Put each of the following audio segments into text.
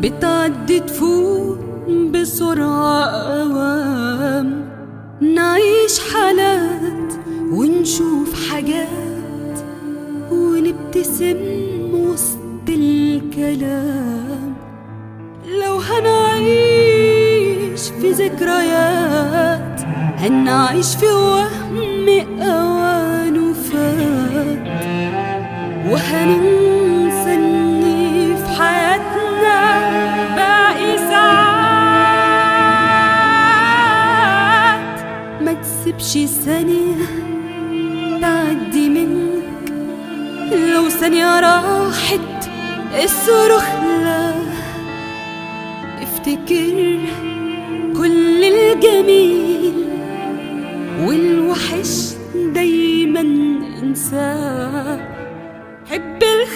بتعدي تفوت بسرعة أوام نعيش حالات ونشوف حاجات ونبتسم وسط الكلام لو هنعيش في ذكريات هنعيش في وهم أوانه فات وهننسى إن في حياتنا باقي ساعات ما تسيبش ثانية تعدي منك لو ثانية راحت الصاروخ لا افتكر كل الجميل والوحش دايما انساه حب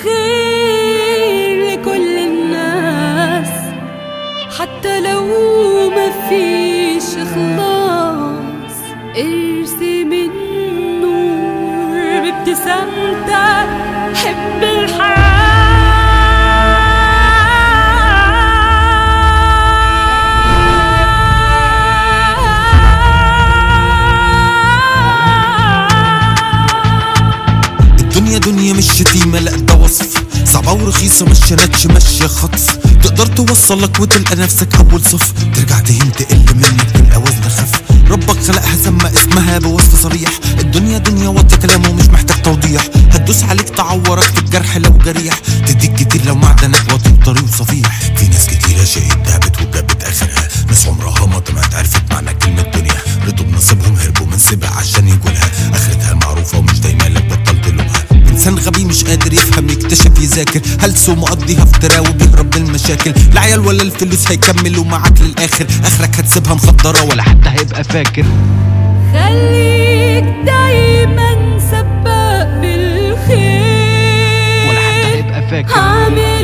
الخير لكل الناس حتى لو ما فيش اخلاص ارسم النور بابتسامتك حب الحياة الدنيا دنيا مش شتيمة لا ده وصف صعبة ورخيصة مش شناتش ماشية خطف تقدر توصلك وتلقى نفسك أول صف ترجع تهين تقل منك تلقى وزن خف ربك خلقها سما اسمها بوصف صريح الدنيا دنيا وطي كلامه مش محتاج توضيح هتدوس عليك تعورك في الجرح لو جريح تديك كتير لو معدنك واطي طريق صفيح في ناس كتيرة شقت دهبت وجابت آخرها ناس عمرها ما طمعت عرفت معنى كلمة دنيا رضوا بنصيبهم هربوا من سبع عشان يجولها آخرتها معروفة ومش دايما لك بطل تلومها انسان غبي مش قادر يفهم يكتشف يذاكر هلسه مقضيها افتراء وبيهرب من المشاكل لا عيال ولا الفلوس هيكملوا معاك للاخر اخرك هتسيبها مخدره ولا حد هيبقى فاكر خليك دايما سباق بالخير ولا حد هيبقى فاكر عامل